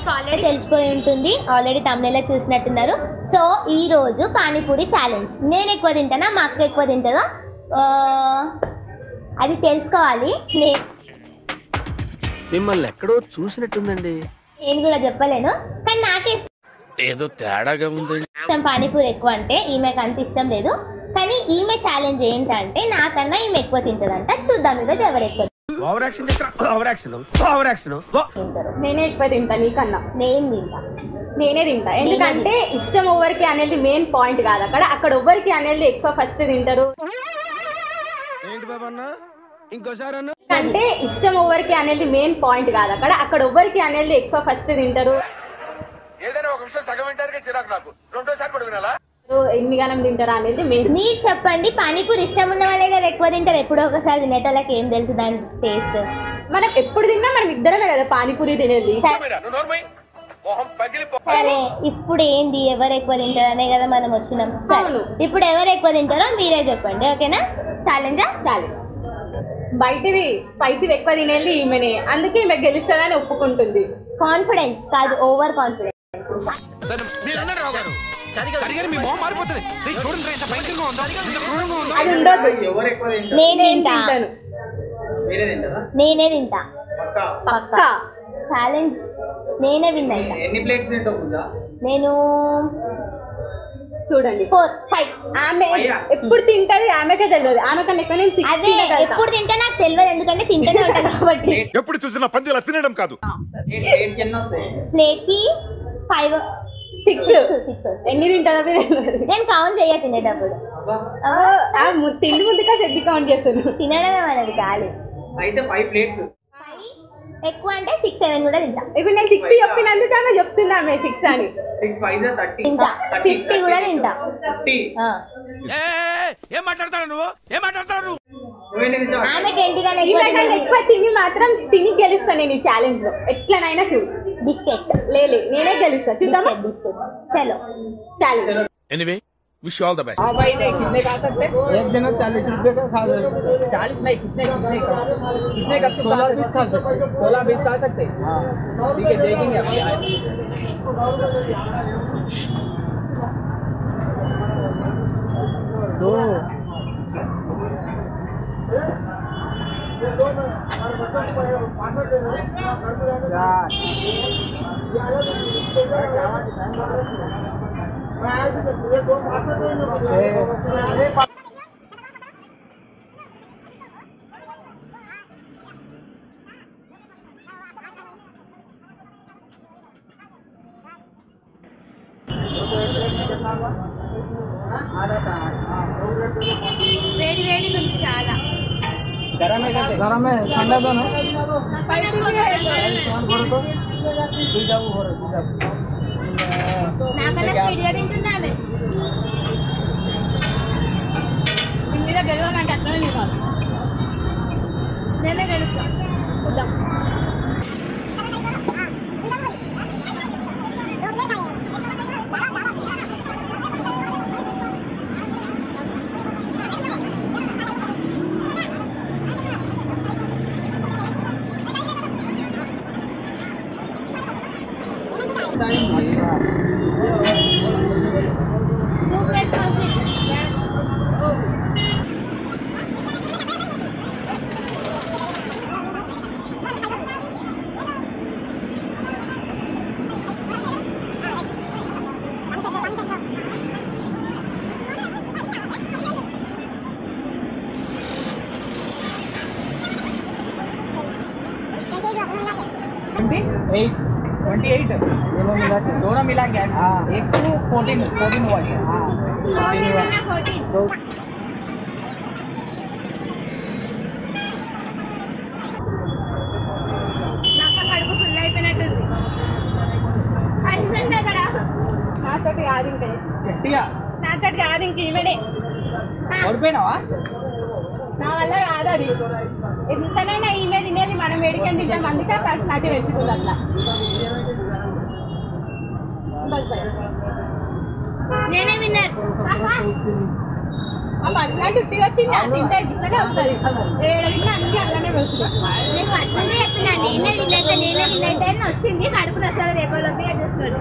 మీకు ఆల్రెడీ తెలిసిపోయి ఉంటుంది already తమిళలో చూసినట్టున్నారు so ఈ రోజు పానీపూరి ఛాలెంజ్ నేను ఎక్కువ తింటానా మా అక్క ఎక్కువ తింటుందో ఆ, అది తెలుసుకోవాలి నే- మిమ్మల్ని ఎక్కడో చూసినట్టుందండి నేను కూడా చెప్పలేను కానీ నాకే ఏదో తేడాగా ఉందండి ఇష్టం పానీపూరి ఎక్కువ అంటే ఈమెకు అంత ఇష్టం లేదు కానీ ఈమె ఛాలెంజ్ ఏంటంటే నాకన్నా ఈమె ఎక్కువ తింటదంట చూద్దాం ఈరోజు ఎవరు ఎక్కువ over action over action over action తింటారు నేనే ఎక్కువ తింటా నీకన్నా నేను తింటా నేనే తింటా ఎందుకంటే ఇష్టం ఎవరికి అనేది మెయిన్ పాయింట్ కాదు అక్కడ అక్కడ ఎవరికి అనేది ఎక్కువ ఫస్ట్ తింటారు ఏంటి బాబా అన్న ఇంకోసారి అన్న అంటే ఇష్టం ఎవరికి అనేది మెయిన్ పాయింట్ కాదు అక్కడ అక్కడ ఎవరికి అనేది ఎక్కువ ఫస్ట్ తింటారు ఏదైనా ఒక విషయం సగం వింటానికి చిరాకు నాకు రెండోసారి కూడా వినాలా ఎన్ని గణం తింటారా అనేది మెయిన్ మీరు చెప్పండి పానీపూరి ఇష్టం ఉన్న వాళ్ళే కదా ఎక్కువ తింటారు ఎప్పుడో ఒకసారి తినేటోళ్ళకి ఏం తెలుసు దాని టేస్ట్ మనం ఎప్పుడు తిన్నా మనం ఇద్దరమే కదా పానీపూరి తినేది సరే నువ్వు నోర్మై మొహం పగిలిపో సరే ఇప్పుడు ఏంది ఎవరు ఎక్కువ తింటారు అనే కదా మనం వచ్చినాం సరే అవును. ఇప్పుడు ఎవరు ఎక్కువ తింటారో మీరే చెప్పండి ఓకేనా ఛాలెంజా చాలు బయటివి స్పైసీ ఎక్కువ తినేది ఈమెనే అందుకే ఈమె గెలుస్తుందని ఒప్పుకుంటుంది కాన్ఫిడెన్స్ కాదు ఓవర్ కాన్ఫిడెన్స్ మీరు అన్నారు రావు గారు సరిగా మీ మొహం మారిపోతుంది రేయ్, చూడండి రేయ్, ఎంత భయంకరంగా ఉందో ఇంత క్రూరంగా ఉందో అది ఉండదు ఎవరు ఎక్కువ తింటారు నేను నేను తింటా తింటాను మీరే తింటారా నేనే తింటా పక్కా పక్కా ఛాలెంజ్ నేనే విన్ అయితా ఎన్ని ప్లేట్స్ తింటావు పూజ నేను చూడండి ఫోర్ ఫైవ్ ఆమె అయ్యా. ఎప్పుడు తింటది ఆమెకే తెలియదు ఆమె కన్నా ఎక్కువ నేను six అదే తినగలుగుతా. ఎప్పుడు తింటా నాకు తెలియదు ఎందుకంటే తింటూనే ఉంటా కాబట్టి ఎప్పుడు చూసినా పందిలా తినడం కాదు ప్లేట్ ఎన్ని వస్తాయి ప్లేట్ కి ఫైవ్ సిక్స్ సిక్స్ ఎన్ని తింటుందో తెలియదు. నేను కౌంట్ చెయ్య తినేటప్పుడు అబ్బా ఆ, ఆ ము- తిండి ముందుగా చెడ్డి కౌంట్ చేస్తాను తినడమే మనది కాదు అయితే ఫైవ్ ప్లేట్స్ ఫైవ్ ఎక్కువ అంటే సిక్స్ సెవెన్ కూడా తింటా ఇప్పుడు నేను సిక్స్ చెప్పినందుకు ఆమె చెప్తుంది ఆమె సిక్స్ అని సిక్స్ ఫైవ్ థర్టీ తింటా ఫిఫ్టీ కూడా తింటా ఫిఫ్టీ ఆ. ఏం మాట్లాడతాడు నువ్వు ఏం మాట్లాడతాడు నువ్వు నువ్వేంటి తింటావు ఆమె ట్వంటీ కన్నా ఎక్కువ ఈమె కన్నా ఎక్కువ తిని మాత్రం తిని గెలుస్తాను నేను ఈ ఛాలెంజ్ లో ఎట్లనైనా చూడు బిస్కెట్ లేలే నేనే గెలుస్తా చూద్దామా బిస్కెట్ బిస్కెట్ చలో challenge anyway wish all the best हाँ भाई नहीं कितने खा सकते एक दिन में चालीस रुपए का खा सकते चालीस नहीं कितने कितने का कितने का सोलह बीस खा सकते सोलह बीस खा सकते हाँ ठीक है देखेंगे अभी आए दो चार छः వేడి వేడి ఉంది చాలా गरम है कैसे गरम है ठंडा तो ना నాకన్నా స్పీడ్గా తింటుంది ఆమె మీద గెలవాలంటే అట్లనే తినాలి నేనే గెలుస్తా చూద్దాం two plate complete twenty eight twenty eight दोनों मिला के दोनों मिला के एक तो फोर्टीन फोर्टीन हुआ है हाँ फोर्टीन हुआ ఫోర్టీన్ तो నాకు కడుపు ఫుల్ అయిపోయినట్టుంది అయిపోయింది అక్కడ నాతోటి కాదు ఇంకా గట్టిగా నాతోటి కాదు ఇంక ఈమెనే ఓడిపోయినావా నా వల్ల కాదు అది ఎంతనైనా ఈమె తినేది మనం వేడికని తింటాం అందుకే ఫస్ట్ నాకే పెంచుతుంది అట్లా బస్ బై. నేనే విన్నర్ ఆ పర్సనల్ చుట్టి వచ్చింది తింటే ఇట్లనే వస్తుంది ఏడు తిన్నా అన్ని అట్లనే వస్తుంది నేను ఫస్ట్ నుండి చెప్పినా నేనే విన్నర్ ఈమె నేనే విన్ అయితే అని వచ్చింది కడుపు వస్తుంది రేపటిలోపు ఇక చూసుకోండి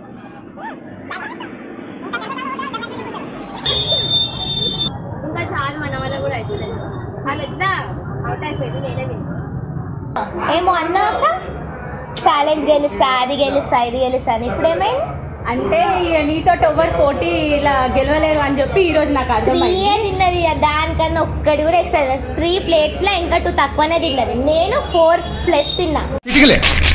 ఇంకా చాలు మన వల్ల కూడా అవుతుంది అది ఎట్లా అవుట్ అయిపోయింది నేనే విన్ ఏమో అన్నాక ఛాలెంజ్ గెలుస్తా అది గెలుస్తా ఇది గెలుస్తా అని ఇప్పుడు ఏమైంది అంటే ఇక నీతో ఎవరు పోటీ ఇలా గెలవలేరు అని చెప్పి ఈ రోజు నాకు అర్థమైంది త్రీయే తిన్నది దానికన్నా ఒక్కటి కూడా ఎక్స్ట్రా త్రీ ప్లేట్స్ లో ఇంకా టూ తక్కువనే తిన్నది నేను ఫోర్ ప్లస్ తిన్నా చిటికలే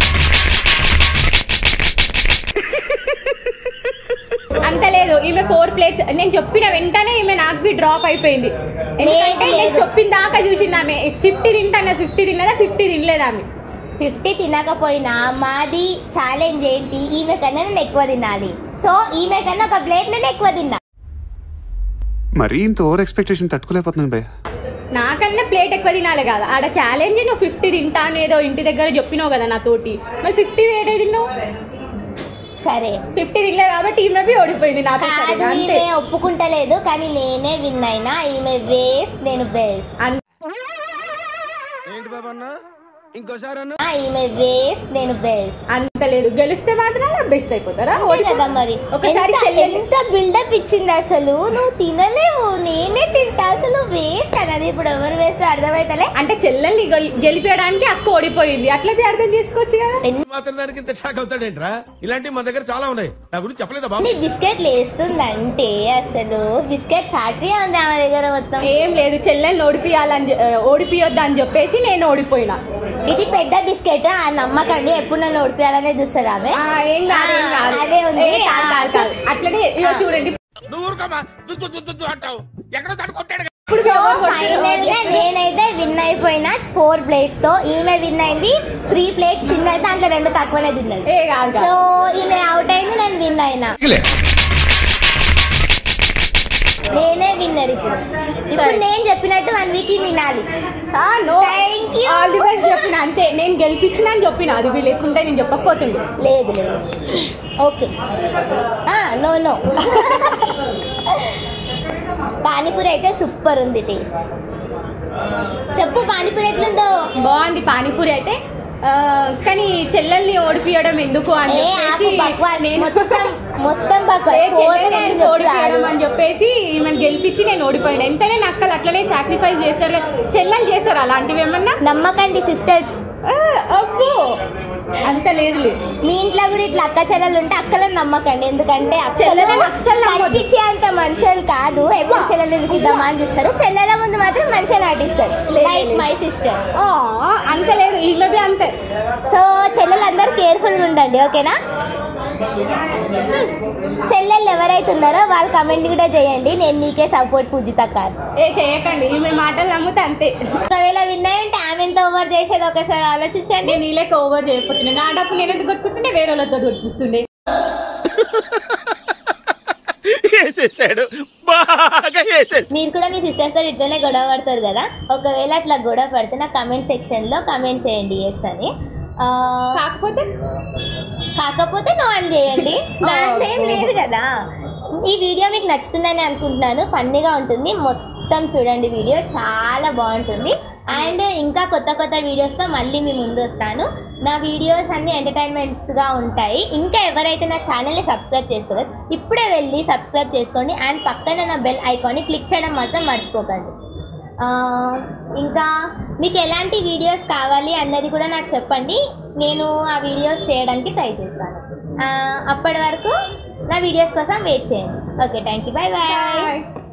అంత లేదు ఈమె ఫోర్ ప్లేట్స్ నేను చెప్పిన వెంటనే ఈమె నాకు బి డ్రాప్ అయిపోయింది ఎందుకంటే లేదు. నేను చెప్పిన దాకా చూసింది ఆమె ఫిఫ్టీ తింటాను ఫిఫ్టీ తిన్నదా ఫిఫ్టీ తినలేదు ఆమె ఫిఫ్టీ తినకపోయినా మాది ఛాలెంజ్ ఏంటి ఈమె కన్నా నేను ఎక్కువ తినాలి సో ఈమె కన్నా ఒక ప్లేట్ నేను ఎక్కువ తిన్నా మరీ ఇంత ఓవర్ ఎక్స్పెక్టేషన్ తట్టుకోలేకపోతున్నాను భయ్య నాకన్నా ప్లేట్ ఎక్కువ తినాలి కదా ఆడ ఛాలెంజ్ నువ్వు ఫిఫ్టీ తింటాను ఏదో ఇంటి దగ్గర చెప్పినావు కదా నాతోటి మరి ఫిఫ్టీ వేరే తిన్నావు సరే ఫిఫ్టీ తినలేదు కాబట్టి ఈమె బి ఓడిపోయింది నాతో కాదు సరిగ్గా. అంతే ఈమె ఒప్పుకుంటలేదు కానీ నేనే విన్ అయినా ఈమె వేస్ట్ నేను బెస్ట్ అంతే. ఏంటి బాబా అన్న ఇంకోసారి అన్న ఈమె వేస్ట్ నేను బెస్ట్ అంత లేదు గెలిస్తే మాత్రం బెస్ట్ అయిపోతారా అంతే కదా మరి ఒకసారి ఎంత- చెల్లెలు- ఎంత బిల్డప్ ఇచ్చింది అసలు నువ్వు తినలేవు నేనే తింటా అసలు వేస్ట్ అన్నది ఇప్పుడు ఎవరు వేస్ట్ అర్థమైతలే అంటే చెల్లెల్ని గెల్- గెలిపేయడానికి అక్క ఓడిపోయింది అట్లా బి అర్థం చేసుకోవచ్చు కదా మాత్రం దానికి ఇంత షాక్ అవుతాడేంట్రా ఇలాంటివి మా దగ్గర చాలా ఉన్నాయి నా గురించి చెప్పలేదా బాబు నీ బిస్కెట్లు వేస్తుందంటే అసలు బిస్కెట్ ఫ్యాక్టరీ ఉంది ఆమె దగ్గర మొత్తం ఏం లేదు చెల్లెల్ని ఓడిపియాలని చె- ఓడిపియొద్దు అని చెప్పేసి నేను ఓడిపోయినా ఇది పెద్ద బిస్కెట్ ఆ నమ్మకండి ఎప్పుడు నన్ను ఓడిపోయాలనే చూస్తుంది ఆమె ఆ, ఏం కాదు ఏం ఆ, కాదు అదే ఉంది. ఏ, కాదు, కాదు, కాదు. అట్లనే ఇగో ఆ. చూడండి నువ్వు ఊరుకోమా దుద్దు దుద్దు దుద్దు అంటావు ఎక్కడో తను కొట్టాడు ఇప్పుడు సో ఎవరు కొట్టారు? ఫైనల్ గా నేనైతే విన్ అయిపోయినా ఫోర్ ప్లేట్స్ తో ఈమె విన్ అయింది త్రీ ప్లేట్స్ తిన్నది దాంట్లో రెండు తక్కువనే తిన్నది ఏ కాదు సో కాదు. ఈమె అవుట్ అయింది నేను విన్ అయినా చిటికలే నేనే విన్నర్ ఇప్పుడు ఇప్పుడు సరే. నేను చెప్పినట్టు వన్ వీక్ వినాలి ఆ, no. Thank you. All the best చెప్పిన అంతే నేను గెలిపించిన అని చెప్పిన అది వీళ్ళు లేకుంటే నేను చెప్పకపోతుండే లేదు లేదు ఓకే నో నో పానీపూరి అయితే సూపర్ ఉంది టేస్ట్ చెప్పు పానీపూరి ఎట్లుందో బాగుంది పానీపూరి అయితే ఆ, కానీ చెల్లెల్ని ఓడిపియడం ఎందుకు అని ఏ ఆపు చెప్పేసి బక్వాస్ నేను మొత్తం మొత్తం ఏ బక్వాస్ చెల్లెల్ని పోతేనే అని ఎందుకు ఓడిపియడం చెప్తారు అని చెప్పేసి ఈమెను గెలిపించి నేను ఓడిపోయాను ఎంతనే నక్కలు అట్లనే సాక్రిఫైస్ చేస్తారు కదా. చెల్లెలు చేస్తారు అలాంటివి ఏమన్నా నమ్మకండి సిస్టర్స్ ఆ, అబ్బో అంత లేదు లేదు మీ ఇంట్లో కూడా ఇట్లా అక్క చెల్లెలు ఉంటే అక్కలను నమ్మకండి ఎందుకంటే అక్కలు చెల్లెలను అస్సలు నమ్మొద్దు. కనిపించే అంత మంచోళ్ళు కాదు ఎప్పుడు చెల్లెలు ఇద్దామా అని చూస్తారు చెల్లెల ముందు మాత్రం మంచిగా నటిస్తారు లేదు, లైక్ లేదు. మై సిస్టర్ ఆ, అంత లేదు ఈమె బి అంతే సో చెల్లెలందరూ కేర్ఫుల్ గా ఉండండి ఓకేనా చెల్లెళ్ళు ఎవరైతే ఉన్నారో వాళ్ళు కమెంట్ కూడా చేయండి నేను నీకే సపోర్ట్ పూజిత కాదు ఏ చేయకండి ఈమె మాటలు నమ్మితే అంతే ఒకవేళ విన్నాయంటే ఆమె ఎంత ఓవర్ చేసేది ఒకసారి ఆలోచించండి నేను నీళ్ళకి ఓవర్ చేయకపోతుండే నా డబ్బు నేను ఎందుకు కొట్టుకుంటుండే వేరే వాళ్ళతో కొట్టుకుంటుండే వేసేసాడు బాగా వేసేసాడు మీరు కూడా మీ సిస్టర్స్ తో ఇట్లనే గొడవ పడతారు కదా ఒకవేళ అట్లా గొడవ పడితే నా కమెంట్ సెక్షన్ లో కమెంట్ చేయండి ఎస్ అని ఆ, కాకపోతే కాకపోతే నో అని చేయండి దాంట్లో ఏం లేదు కదా ఈ వీడియో మీకు నచ్చుతుందని అనుకుంటున్నాను ఫన్నీగా ఉంటుంది మొత్తం చూడండి వీడియో చాలా బాగుంటుంది అండ్ ఇంకా కొత్త కొత్త వీడియోస్తో మళ్ళీ మీ ముందు వస్తాను నా వీడియోస్ అన్ని ఎంటర్టైన్మెంట్గా ఉంటాయి ఇంకా ఎవరైతే నా ఛానల్ని సబ్స్క్రైబ్ చేసుకోలేదు ఇప్పుడే వెళ్ళి సబ్స్క్రైబ్ చేసుకోండి అండ్ పక్కన నా బెల్ ఐకాన్ని క్లిక్ చేయడం మాత్రం మర్చిపోకండి ఆ, ఇంకా మీకు ఎలాంటి వీడియోస్ కావాలి అన్నది కూడా నాకు చెప్పండి నేను ఆ వీడియోస్ చేయడానికి ట్రై చేస్తాను ఆ, అప్పటి వరకు నా వీడియోస్ కోసం వెయిట్ చేయండి okay thank you bye bye Bye.